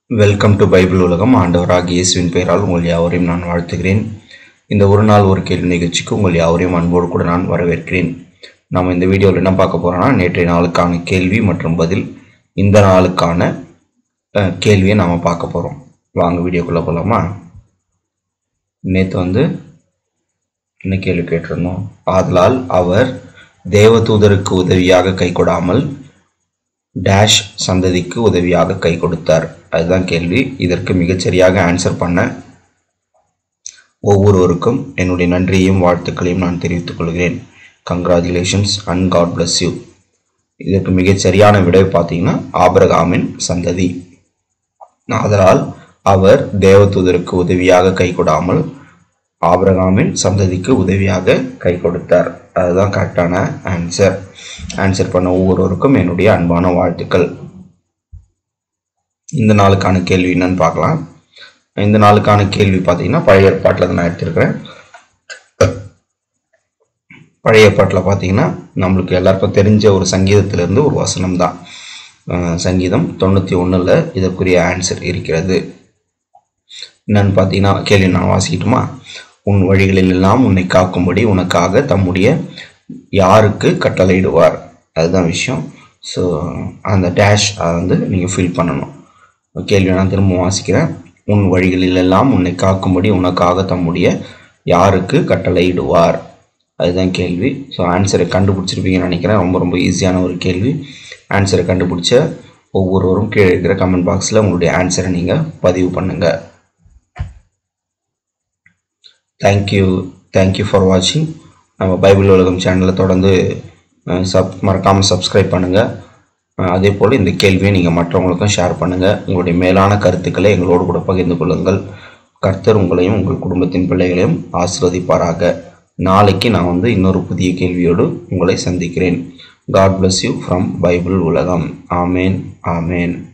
welcome to Bible உலகம் ஆண்டவராகிய இயேசுவின் பெயரால் உங்கள் யாவரையும் நான் வாழ்த்துகிறேன் இந்த ஒரு நாள் ஒரு கேள்வி நிகழ்ச்சிக்கு உங்கள் யாவரையும் அன்போடு கூட நான் வரவேற்கிறேன் நாம் இந்த வீடியோவில் என்ன பார்க்க போகிறோம்னா நேற்றைய நாளுக்கான கேள்வி மற்றும் பதில் இந்த நாளுக்கான அஹ், கேள்வியை நாம் பார்க்க போகிறோம் வாங்க வீடியோக்குள்ளே போகலாமா நேற்று வந்து என்ன கேள்வி கேட்டிருந்தோம் ஆதலால் அவர் தேவதூதருக்கு உதவியாக கை கொடாமல் டேஷ் சந்ததிக்கு உதவியாக கை கொடுத்தார் அதுதான் கேள்வி இதற்கு மிகச்சரியாக ஆன்சர் பண்ண ஒவ்வொருவருக்கும் என்னுடைய நன்றியையும் வாழ்த்துக்களையும் நான் தெரிவித்துக் கொள்கிறேன் congratulations and God bless you இதற்கு மிகச்சரியான விடை பார்த்தீங்கன்னா ஆபிரகாமின் சந்ததி ஆதலால் அவர் தேவதூதருக்கு உதவியாக கை கொடாமல் ஆபிரகாமின் சந்ததிக்கு உதவியாக கை கொடுத்தார் அதுதான் கரெக்டான ஆன்சர் ஆன்சர் பண்ண ஒவ்வொருவருக்கும் என்னுடைய அன்பான வாழ்த்துக்கள் இந்த நாளுக்கான கேள்வி என்னன்னு பார்க்கலாம் இந்த நாளுக்கான கேள்வி பார்த்தீங்கன்னா பழைய ஏற்பாட்டில் தான் நான் எடுத்திருக்கிறேன் பழைய ஏற்பாட்டில் பார்த்தீங்கன்னா நம்மளுக்கு எல்லாருக்கும் தெரிஞ்ச ஒரு சங்கீதத்திலிருந்து ஒரு வசனம் தான் அஹ் சங்கீதம் தொண்ணூற்றி ஒன்றில் இதற்குரிய ஆன்சர் இருக்கிறது என்னன்னு பார்த்தீங்கன்னா கேள்வி நான் வாசிக்கட்டுமா உன் வழிகளில் எல்லாம் உன்னை காக்கும்படி உனக்காக தம்முடைய யாருக்கு கட்டளையிடுவார் அதுதான் விஷயம் ஸோ அந்த டேஷ் அதை வந்து நீங்கள் ஃபில் பண்ணணும் கேள்வி நான் திரும்ப வாசிக்கிறேன் உன் வழிகளில் எல்லாம் உன்னை காக்கும்படி உனக்காக தம்முடைய யாருக்கு கட்டளையிடுவார் அதுதான் கேள்வி ஸோ ஆன்சரை கண்டுபிடிச்சிருப்பீங்கன்னு நினைக்கிறேன் ரொம்ப ரொம்ப ஈஸியான ஒரு கேள்வி ஆன்சரை கண்டுபிடிச்ச ஒவ்வொருவரும் கீழே இருக்கிற கமெண்ட் பாக்ஸில் உங்களுடைய ஆன்சரை நீங்கள் பதிவு பண்ணுங்கள் தேங்க்யூ தேங்க்யூ ஃபார் வாட்சிங் நம்ம பைபிள் உலகம் சேனலை தொடர்ந்து அஹ், சப் மறக்காமல் சப்ஸ்கிரைப் பண்ணுங்கள் அதே போல் இந்த கேள்வியை நீங்கள் மற்றவங்களுக்கும் ஷேர் பண்ணுங்கள் உங்களுடைய மேலான கருத்துக்களை எங்களோடு கூட பகிர்ந்து கொள்ளுங்கள் கர்த்தர் உங்களையும் உங்கள் குடும்பத்தின் பிள்ளைகளையும் ஆசீர்வதிப்பாராக நாளைக்கு நான் வந்து இன்னொரு புதிய கேள்வியோடு உங்களை சந்திக்கிறேன் God bless you from Bible உலகம் ஆமேன் ஆமேன்